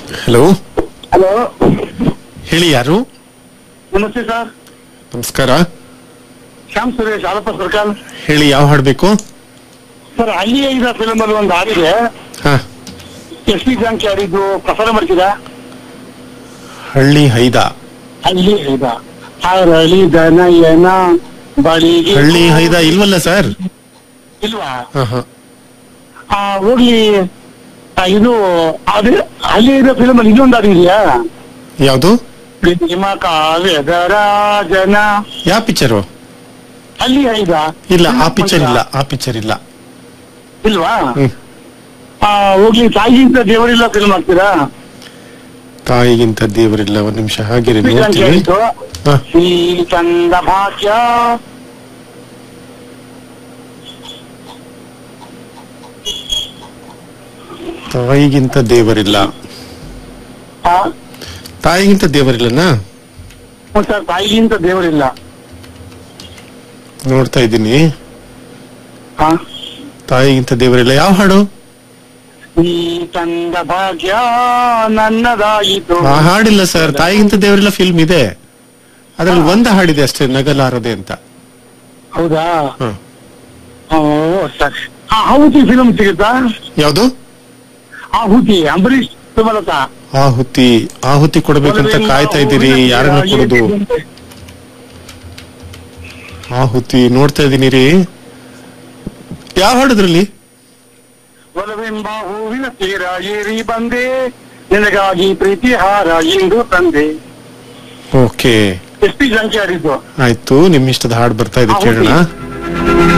Hello hello ಹೇಳಿ ಯಾರು ನಮಸ್ತೆ ಸರ್ ನಮಸ್ಕಾರ ಶ್ಯಾಮ್ ಸುರೇಶ್ ಆಲಪ್ಪ ಸರ್ಕಲ್ ಹೇಳಿ ಯಾವ ಹಾಡ್ಬೇಕು ಸರ್ ಅಲ್ಲಿಯೇ ಇರೋ ಫಿಲಮ್ ಅಲ್ಲಿ ಒಂದು ಹಾಡಿದೆ ಹಾ ಎಸ್ ಪಿ ಜಾಂಕಿ ಹಾಡಿದ್ದು ಪ್ರಸಾರ ಮಾಡ್ತೀರಾ ಹಳ್ಳಿ ಹೈದ ಅಲ್ಲಿ ಹೈದ ಹರಳಿ ದನಯನ ಬಳಿಗೆ ಹಳ್ಳಿ ಹೈದ ಇಲ್ವಲ್ಲ ಸರ್ ಇಲ್ವಾ ಹಾ ಹಾ ಆ, ಹೋಗ್ಲಿ ಆ, ಇದು ಅದೇ ಅಲ್ಲಿ ಇರೋ ಫಿಲಮ್ ಅಲ್ಲಿ ಇನ್ನೊಂದು ಹಾಡಿದೆಯಾ ಯಾವುದು ಪ್ರೇಮ ಕಾವ್ಯದ ರಾಜನ ಯಾವ ಪಿಕ್ಚರು ಅಲ್ಲಿ ಹೈದ ಇಲ್ಲ ಆ ಪಿಕ್ಚರ್ ಇಲ್ಲ ಆ ಪಿಕ್ಚರ್ ಇಲ್ಲ ಇಲ್ವಾ ಹ್ಮ್ ಆ, ಹೋಗ್ಲಿ ತಾಯಿಗಿಂತ ದೇವರಿಲ್ಲ ಫಿಲ್ಮ್ ಹಾಕ್ತೀರಾ ತಾಯಿಗಿಂತ ದೇವರಿಲ್ಲ ಒಂದ್ ನಿಮಿಷ ಹಾಗೆ ಜಾಂಕಿ ನೋಡ್ತೀವಿ ಆಯ್ತು ಹಾ ಈ ಚಂದ ಭಾಗ್ಯ ತಾಯಿಗಿಂತ ದೇವರಿಲ್ಲ ಆ, ತಾಯಿಗಿಂತ ದೇವರಿಲ್ಲನಾ ಹ್ಮ್ ಸರ್ ತಾಯಿಗಿಂತ ದೇವರಿಲ್ಲ ನೋಡ್ತಾ ಇದ್ದೀನಿ ಆ, ತಾಯಿಗಿಂತ ದೇವರಿಲ್ಲ ಯಾವ ಹಾಡು ಈ ಚಂದ ಭಾಗ್ಯ ನನ್ನದಾಯಿತು ಆ ಹಾಡಿಲ್ಲ ಸರ್ ತಾಯಿಗಿಂತ ದೇವರಿಲ್ಲ ಫಿಲ್ಮ್ ಇದೆ ಅದ್ರಲ್ಲಿ ಒಂದು ಹಾಡಿದೆ ಅಷ್ಟೇ ನಗಲಾರದೆ ಅಂತ ಹೌದಾ ಹ. ಓ ಸರ್ ಆಹುತಿ ಫಿಲ್ಮ್ ಸಿಗುತ್ತಾ ಯಾವುದು ಆಹುತಿ ಅಂಬರೀಶ್ ಸುಮಲತಾ ಆಹುತಿ ಆಹುತಿ ಕೊಡ್ಬೇಕಂತ ಕಾಯ್ತಾ ಇದ್ದೀರಿ ಯಾರನ್ನ ಕೊಡುದು ಆಹುತಿ ನೋಡ್ತಾ ಇದೀನಿ ರೀ ಯಾವ ಹಾಡಿದ್ರಲ್ಲಿ ಒಲವೆಂಬ ಹೂವಿನ ತೀರ ಏರಿ ಬಂದೆ ನಿನಗಾಗಿ ಪ್ರೀತಿ ಹಾರ ಎಂದು ತಂದೆ ಓಕೆ ಎಸ್ ಪಿ ಜಾಂಕಿ ಆಡಿದ್ದು ಆಯ್ತು ನಿಮ್ ಇಷ್ಟದ ಹಾಡು ಬರ್ತಾ ಇದೆ ಆಹುತಿ. ಕೇಳೋಣ